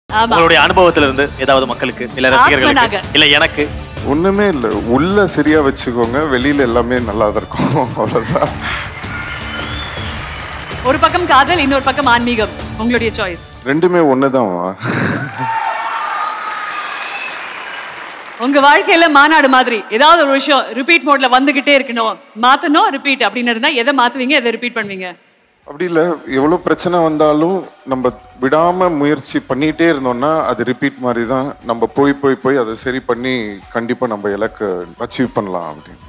ஆமா உங்களுடைய அனுபவத்துல இருந்து ஏதாவது மக்களுக்கு இல்ல ரசிகர்களுக்கு ஆத்மனாக. இல்ல எனக்கு ஒண்ணுமே இல்லை உள்ள சரியா வச்சுக்கோங்க வெளியில எல்லாமே நல்லா தான் இருக்கும் அவ்வளவுதான் ஒரு பக்கம் காதல் இன்னொரு பக்கம் ஆன்மீகம் உங்களுடைய சாய்ஸ் ரெண்டுமே ஒண்ணுதான் உங்க வாழ்க்கையில மாநாடு மாதிரி ஏதாவது ஒரு விஷயம் ரிப்பீட் மோட்ல வந்துகிட்டே இருக்கணும் மாத்தணும் ரிப்பீட் அப்படின்னு இருந்தா எதை மாத்துவீங்க எதை ரிப்பீட் பண்ணுவீங்க அப்படி இல்லை எவ்வளோ பிரச்சனை வந்தாலும் நம்ம விடாம முயற்சி பண்ணிட்டே இருந்தோம்னா அது ரிப்பீட் மாதிரி தான் நம்ம போய் போய் போய் அதை சரி பண்ணி கண்டிப்பா நம்ம இலக்கை அச்சீவ் பண்ணலாம் அப்படின்னு